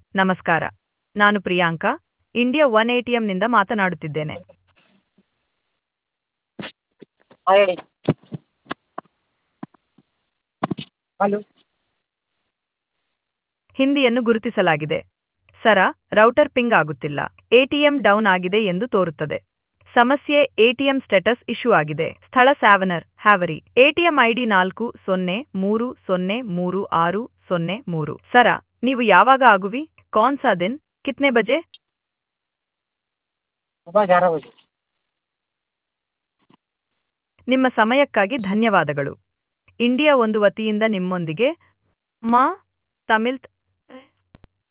ನಮಸ್ಕಾರ ನಾನು Priyanka India one A T ಎಮ್ನಿಂದ ಮಾತನಾಡುತ್ತಿದ್ದೇನೆ ಹಾಂ ಹೇಳಿ ಹಲೋ ಹಿಂದಿಯನ್ನು ಗುರುತಿಸಲಾಗಿದೆ ಸರ ರೌಟರ್ ಪಿಂಗ್ ಆಗುತ್ತಿಲ್ಲ ಎಟಿಎಂ ಡೌನ್ ಆಗಿದೆ ಎಂದು ತೋರುತ್ತದೆ ಸಮಸ್ಯೆ ಎಟಿಎಂ ಸ್ಟೇಟಸ್ ಇಶ್ಯೂ ಆಗಿದೆ ಸ್ಥಳ ಸ್ಯಾವನರ್ ಹ್ಯಾವರಿ ಎಟಿಎಂ ಐಡಿ ನಾಲ್ಕು ಸೊನ್ನೆ ಮೂರು ಸೊನ್ನೆ ಮೂರು ಆರು ಸೊನ್ನೆ ಮೂರು ಸರ ನೀವು ಯಾವಾಗ ಆಗುವಿ ಕೌನ್ ಸಾ ದಿನ್ ಕಿತ್ನೆ ಬಜೆ ಸುಬಹ ಗ್ಯಾರ ಬಜೆ ನಿಮ್ಮ ಸಮಯಕ್ಕಾಗಿ ಧನ್ಯವಾದಗಳು ಇಂಡಿಯಾ ಒಂದು ವತಿಯಿಂದ ನಿಮ್ಮೊಂದಿಗೆ ಮಾ ತಮಿಳ್